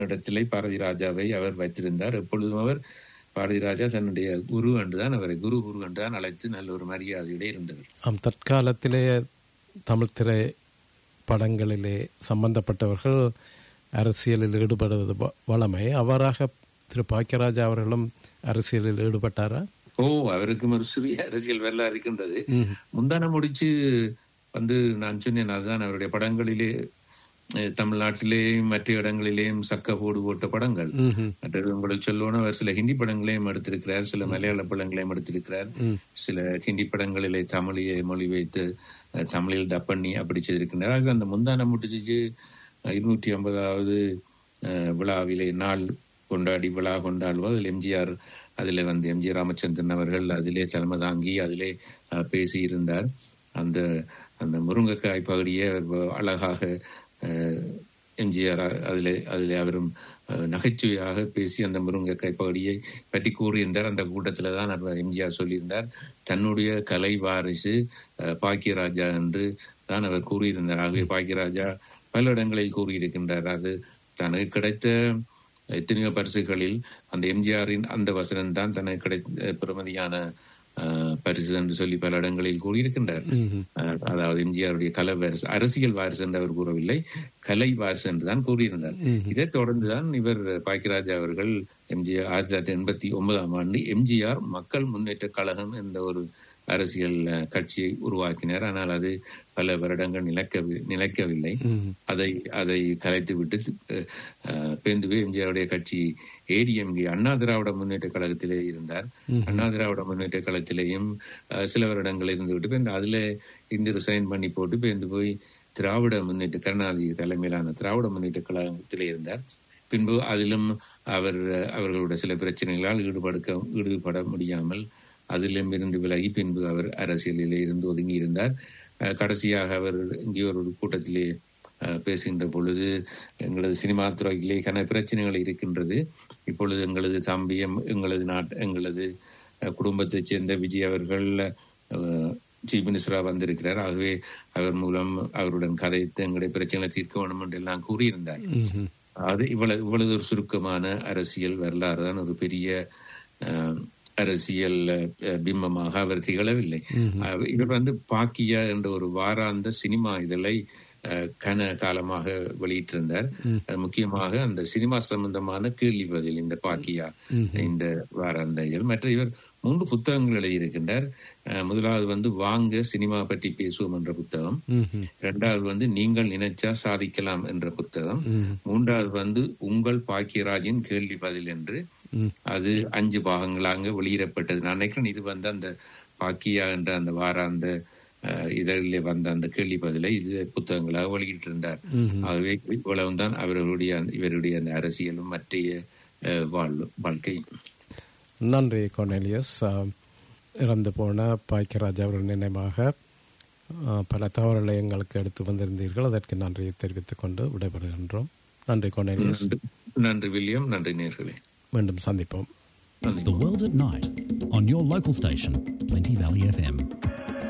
இடத்திலே பாரதி ராஜாவை அவர் வைத்திருந்தார் எப்பொழுதும் அவர் பாரதி ராஜா தன்னுடைய குரு என்றுதான் அவரை குரு குரு என்றுதான் அழைத்து நல்ல ஒரு மரியாதையோடு இருந்தவர் ஆம் தற்காலத்திலே தமிழ் திரை படங்களிலே சம்பந்தப்பட்டவர்கள் அரசியலில் ஈடுபடுவது வ- வழமை அவ்வாறாக திரு பாக்கியராஜா அவர்களும் அரசியலில் ஈடுபட்டாரா ஓ அவருக்கும் ஒரு சிறிய அரசியல் வரலாறு இருக்கின்றது முந்தான முடிச்சு வந்து நான் சொன்னேன் அதுதான் அவருடைய படங்களிலே அஹ், தமிழ்நாட்டிலேயும் மற்ற இடங்களிலேயும் சக்க போடு போட்ட படங்கள் மற்றது உங்களுக்கு சொல்லணும் அவர் சில ஹிந்தி படங்களையும் எடுத்திருக்கிறார் சில மலையாள படங்களையும் எடுத்திருக்கிறார் சில ஹிந்தி படங்களிலே தமிழையை மொழிபெயர்த்து அஹ், தமிழில் டப் பண்ணி அப்படி செய்திருக்கிறார் ஆக அந்த முந்தான முடிச்சு இருநூற்றி ஐம்பதாவது விழாவிலே நாள் கொண்டாடி விழா கொண்டாடுவோம் அதில் எம்ஜிஆர் அதில் வந்து எம்ஜி ராமச்சந்திரன் அவர்கள் அதிலே தலைமை தாங்கி அதிலே அஹ், பேசியிருந்தார் அந்த அந்த முருங்கைக்காய் பகுதியை அவர் அழகாக அஹ், எம்ஜிஆர் அதிலே அதிலே அவரும் அஹ், நகைச்சுவையாக பேசி அந்த முருங்கைக்காய் பகுதியை பற்றி கூறியிருந்தார் அந்த கூட்டத்தில் தான் அவர் எம்ஜிஆர் சொல்லியிருந்தார் தன்னுடைய கலை வாரிசு அஹ், பாக்கியராஜா என்று தான் அவர் கூறியிருந்தார் ஆகவே பாக்கியராஜா பல இடங்களில் கூறியிருக்கின்றார் அது தனக்கு கிடைத்த எத்தனையோ பரிசுகளில் அந்த எம்ஜிஆரின் அந்த வசனம் தான் தனக்கு கிடைத்த பெருமதியான அஹ், பரிசு என்று சொல்லி பல இடங்களில் கூறியிருக்கின்றார் அஹ், அதாவது எம்ஜிஆருடைய கலை வாரிசு அரசியல் வாரிசு என்று அவர் கூறவில்லை கலை வாரிசு என்று தான் கூறியிருந்தார் இதைத் தொடர்ந்துதான் இவர் பாக்கியராஜ் அவர்கள் எம்ஜிஆர் ஆயிரத்தி தொள்ளாயிரத்தி எண்பத்தி ஒன்பதாம் ஆண்டு எம்ஜிஆர் மக்கள் முன்னேற்ற கழகம் என்ற ஒரு அரசியல் அஹ், கட்சியை உருவாக்கினார் ஆனால் அது பல வருடங்கள் நிலைக்கவி நிலைக்கவில்லை அதை அதை கலைத்து விட்டு அஹ், அஹ், பேந்துவே எம்ஜிஆருடைய கட்சி ஏடிஎம்கே அண்ணா திராவிட முன்னேற்ற கழகத்திலே இருந்தார் அண்ணா திராவிட முன்னேற்ற கழகத்திலேயும் அஹ், சில வருடங்கள் இருந்து விட்டு பின் அதுல இருந்து ரிசைன் பண்ணி போட்டு பேந்து போய் திராவிட முன்னேற்ற கருணாநிதி தலைமையிலான திராவிட முன்னேற்ற கழகத்திலே இருந்தார் பின்பு அதிலும் அவர் அவர்களுடைய சில பிரச்சனைகளால் ஈடுபடுக்க ஈடுபட முடியாமல் அதிலும் இருந்து விலகி பின்பு அவர் அரசியலிலே இருந்து ஒதுங்கி இருந்தார் அஹ், கடைசியாக அவர் இங்கே ஒரு கூட்டத்திலே அஹ், பேசுகின்ற பொழுது எங்களது சினிமா துறையிலே கன பிரச்சனைகள் இருக்கின்றது இப்பொழுது எங்களது தம்பியம் எங்களது நாட் எங்களது அஹ், குடும்பத்தைச் சேர்ந்த விஜய் அவர்கள் அஹ், சீஃப் மினிஸ்டரா வந்திருக்கிறார் ஆகவே அவர் மூலம் அவருடன் கதைத்து எங்களுடைய பிரச்சனைகளை தீர்க்க வேண்டும் என்று எல்லாம் கூறியிருந்தார் அது இவ்வளவு இவ்வளவு ஒரு சுருக்கமான அரசியல் வரலாறு தான் ஒரு பெரிய அஹ், அரசியல் அஹ், பிம்பமாக அவர் திகழவில்லை அஹ், இவர் வந்து பாக்கியா என்ற ஒரு வாராந்த சினிமா இதழை அஹ், கன காலமாக வெளியிட்டிருந்தார் அது முக்கியமாக அந்த சினிமா சம்பந்தமான கேள்வி பதில் இந்த பாக்கியா இந்த வாராந்த இதழ் மற்ற இவர் மூன்று புத்தகங்கள் எழுதியிருக்கின்றார் அஹ், முதலாவது வந்து வாங்க சினிமா பற்றி பேசுவோம் என்ற புத்தகம் இரண்டாவது வந்து நீங்கள் நினைச்சா சாதிக்கலாம் என்ற புத்தகம் மூன்றாவது வந்து உங்கள் பாக்கியராஜின் கேள்வி பதில் என்று அது அஞ்சு பாகங்களாக வெளியிடப்பட்டது நான் நினைக்கிறேன் இது வந்து அந்த பாக்கியா என்ற அந்த வாராந்த அஹ், இதழிலே வந்த அந்த கேள்வி பதிலை இது புத்தகங்களாக வெளியிட்டிருந்தார் ஆகவே இவ்வளவுதான் அவர்களுடைய அந்த- இவருடைய அந்த அரசியலும் மற்றைய அஹ், வாழ்வு வாழ்க்கை நன்றி கொர்னேலியஸ் ஆம், இறந்து போன பாக்கியராஜ் அவர்கள் நினைவாக ஆ, பல தகவல்களை எங்களுக்கு எடுத்து வந்திருந்தீர்கள் அதற்கு நன்றியை தெரிவித்துக் கொண்டு விடைபெறுகின்றோம் நன்றி கொர்னேலியஸ் நன்றி- நன்றி வில்லியம் நன்றி நேர்களே மீண்டும் சந்திப்போம் நன்றி The World at Night on your local station, Plenty Valley FM.